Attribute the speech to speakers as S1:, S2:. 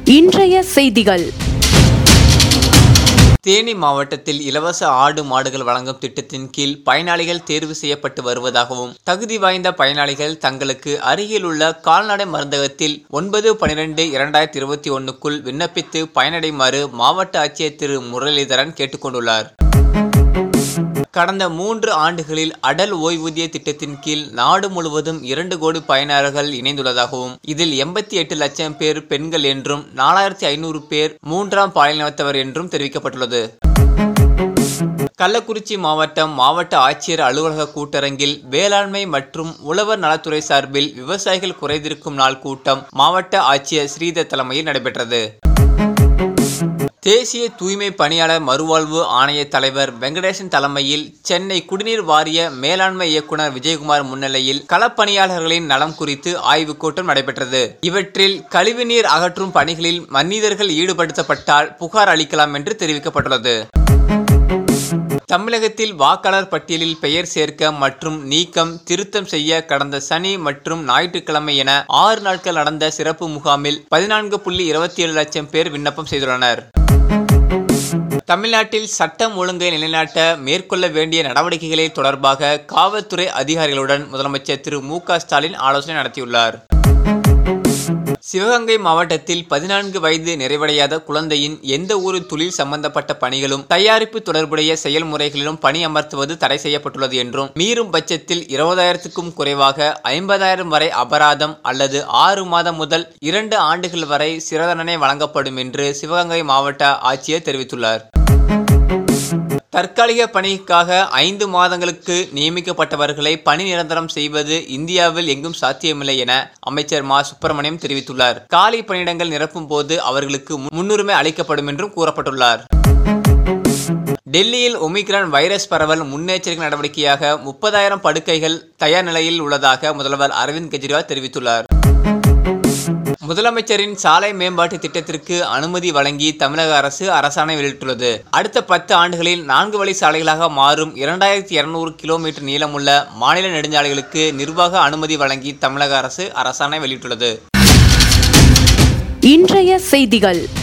S1: இன்றைய செய்திகள்
S2: தேனி மாவட்டத்தில் இலவச ஆடு மாடுகள் வழங்கும் திட்டத்தின் கீழ் பயனாளிகள் தேர்வு செய்யப்பட்டு வருவதாகவும் தகுதி வாய்ந்த பயனாளிகள் தங்களுக்கு அருகில் உள்ள கால்நடை மருந்தகத்தில் ஒன்பது பனிரெண்டு இரண்டாயிரத்தி இருபத்தி ஒன்னுக்குள் விண்ணப்பித்து பயனடைமாறு மாவட்ட ஆட்சியர் திரு முரளிதரன் கேட்டுக்கொண்டுள்ளார் கடந்த மூன்று ஆண்டுகளில் அடல் ஓய்வூதிய திட்டத்தின் கீழ் நாடு முழுவதும் இரண்டு கோடி பயனாளர்கள் இணைந்துள்ளதாகவும் இதில் எண்பத்தி எட்டு லட்சம் பேர் பெண்கள் என்றும் நாலாயிரத்தி ஐநூறு பேர் மூன்றாம் பாலினத்தவர் என்றும் தெரிவிக்கப்பட்டுள்ளது கள்ளக்குறிச்சி மாவட்டம் மாவட்ட ஆட்சியர் அலுவலக கூட்டரங்கில் வேளாண்மை மற்றும் உழவர் நலத்துறை சார்பில் விவசாயிகள் குறைதீர்க்கும் நாள் கூட்டம் மாவட்ட ஆட்சியர் ஸ்ரீதர் தலைமையில் நடைபெற்றது தேசிய தூய்மை பணியாளர் மறுவாழ்வு ஆணைய தலைவர் வெங்கடேசன் தலைமையில் சென்னை குடிநீர் வாரிய மேலாண்மை இயக்குனர் விஜயகுமார் முன்னிலையில் களப்பணியாளர்களின் நலம் குறித்து ஆய்வுக் கூட்டம் நடைபெற்றது இவற்றில் கழிவுநீர் அகற்றும் பணிகளில் மனிதர்கள் ஈடுபடுத்தப்பட்டால் புகார் அளிக்கலாம் என்று தெரிவிக்கப்பட்டுள்ளது தமிழகத்தில் வாக்காளர் பட்டியலில் பெயர் சேர்க்க மற்றும் நீக்கம் திருத்தம் செய்ய கடந்த சனி மற்றும் ஞாயிற்றுக்கிழமை என ஆறு நாட்கள் நடந்த சிறப்பு முகாமில் பதினான்கு புள்ளி இருபத்தி ஏழு லட்சம் பேர் விண்ணப்பம் செய்துள்ளனர் தமிழ்நாட்டில் சட்டம் ஒழுங்கை நிலைநாட்ட மேற்கொள்ள வேண்டிய நடவடிக்கைகளை தொடர்பாக காவல்துறை அதிகாரிகளுடன் முதலமைச்சர் திரு மு க ஸ்டாலின் ஆலோசனை நடத்தியுள்ளார் சிவகங்கை மாவட்டத்தில் பதினான்கு வயது நிறைவடையாத குழந்தையின் எந்த ஒரு தொழில் சம்பந்தப்பட்ட பணிகளும் தயாரிப்பு தொடர்புடைய செயல்முறைகளிலும் பணி அமர்த்துவது தடை செய்யப்பட்டுள்ளது என்றும் மீறும் பட்சத்தில் இருபதாயிரத்துக்கும் குறைவாக ஐம்பதாயிரம் வரை அபராதம் அல்லது ஆறு மாதம் முதல் இரண்டு ஆண்டுகள் வரை சிறதண்டனை வழங்கப்படும் என்று சிவகங்கை மாவட்ட ஆட்சியர் தெரிவித்துள்ளார் தற்காலிக பணிக்காக ஐந்து மாதங்களுக்கு நியமிக்கப்பட்டவர்களை பணி நிரந்தரம் செய்வது இந்தியாவில் எங்கும் சாத்தியமில்லை என அமைச்சர் மா சுப்பிரமணியம் தெரிவித்துள்ளார் காலி பணியிடங்கள் நிரப்பும் போது அவர்களுக்கு முன்னுரிமை அளிக்கப்படும் என்றும் கூறப்பட்டுள்ளார் டெல்லியில் ஒமிக்ரான் வைரஸ் பரவல் முன்னெச்சரிக்கை நடவடிக்கையாக முப்பதாயிரம் படுக்கைகள் தயார் நிலையில் உள்ளதாக முதல்வர் அரவிந்த் கெஜ்ரிவால் தெரிவித்துள்ளார் முதலமைச்சரின் சாலை மேம்பாட்டு திட்டத்திற்கு அனுமதி வழங்கி தமிழக அரசு அரசாணை வெளியிட்டுள்ளது அடுத்த பத்து ஆண்டுகளில் நான்கு வழி சாலைகளாக மாறும் இரண்டாயிரத்தி இருநூறு கிலோமீட்டர் நீளமுள்ள மாநில நெடுஞ்சாலைகளுக்கு நிர்வாக அனுமதி வழங்கி தமிழக அரசு அரசாணை வெளியிட்டுள்ளது
S1: இன்றைய செய்திகள்